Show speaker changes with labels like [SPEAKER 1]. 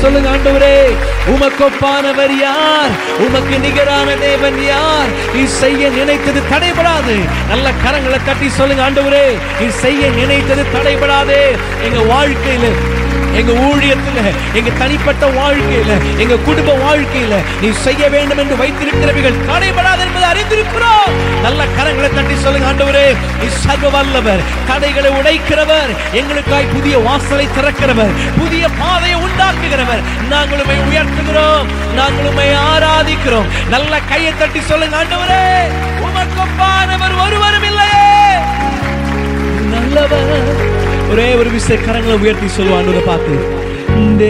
[SPEAKER 1] சொல்லுங்க ஆண்டவரே உமக்கொப்பானவர் யார் உமக்கு நிகரான தேவன் யார் நீ செய்ய நினைத்தது தடைபடாது நல்ல கரங்களை தட்டி சொல்லுங்க ஆண்டவரே நீ செய்ய நினைத்தது தடைபடாது எங்க வாழ்க்கையில எங்க ஊழியத்துல எங்க தனிப்பட்ட வாழ்க்கையில எங்க குடும்ப வாழ்க்கையில நீ செய்ய வேண்டும் என்று வைத்திருக்கிறவைகள் தடைபடாது என்பதை அறிந்திருக்கிறோம் நல்ல கரங்களை தட்டி சொல்லுங்க ஆண்டவரே நீ சர்வ வல்லவர் தடைகளை உடைக்கிறவர் எங்களுக்காய் புதிய வாசலை திறக்கிறவர் புதிய பாதையை உண்டாக்குகிறவர் நாங்கள் உம்மை உயர்த்துகிறோம் நாங்கள் உம்மை ஆராதிக்கிறோம் நல்ல கையை தட்டி சொல்லுங்க ஆண்டவரே உமக்கொப்பானவர் ஒருவரும் இல்லையே நல்லவர் ஒரே ஒரு விசை கரங்களை உயர்த்தி சொல்லுவான்னு பார்த்து